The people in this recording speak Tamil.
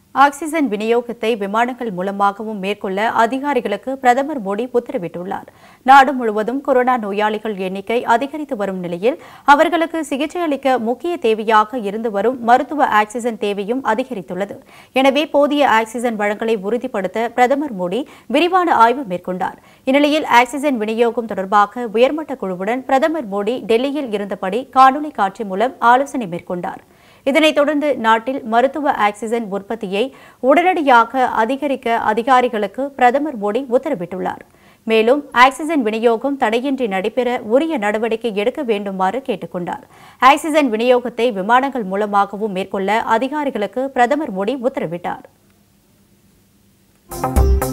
ஆக்சிஜன் விநியோகத்தை விமானங்கள் மூலமாகவும் மேற்கொள்ள அதிகாரிகளுக்கு பிரதமர் மோடி உத்தரவிட்டுள்ளார் நாடு முழுவதும் கொரோனா நோயாளிகள் எண்ணிக்கை அதிகரித்து வரும் நிலையில் அவர்களுக்கு சிகிச்சை அளிக்க முக்கிய தேவையாக இருந்து வரும் மருத்துவ ஆக்சிஜன் தேவையும் அதிகரித்துள்ளது எனவே போதிய ஆக்சிஜன் வழங்கலை உறுதிப்படுத்த பிரதமர் மோடி விரிவான ஆய்வு மேற்கொண்டார் இந்நிலையில் ஆக்சிஜன் விநியோகம் தொடர்பாக உயர்மட்ட குழுவுடன் பிரதமர் மோடி டெல்லியில் இருந்தபடி காணொலி காட்சி மூலம் ஆலோசனை மேற்கொண்டார் இதனைத் தொடர்ந்து நாட்டில் மருத்துவ ஆக்சிஜன் உற்பத்தியை உடனடியாக அதிகரிக்க அதிகாரிகளுக்கு பிரதமர் மோடி உத்தரவிட்டுள்ளார் மேலும் ஆக்சிஜன் விநியோகம் தடையின்றி நடைபெற உரிய நடவடிக்கை எடுக்க வேண்டுமாறு கேட்டுக்கொண்டார் ஆக்சிஜன் விநியோகத்தை விமானங்கள் மூலமாகவும் மேற்கொள்ள அதிகாரிகளுக்கு பிரதமர் மோடி உத்தரவிட்டார்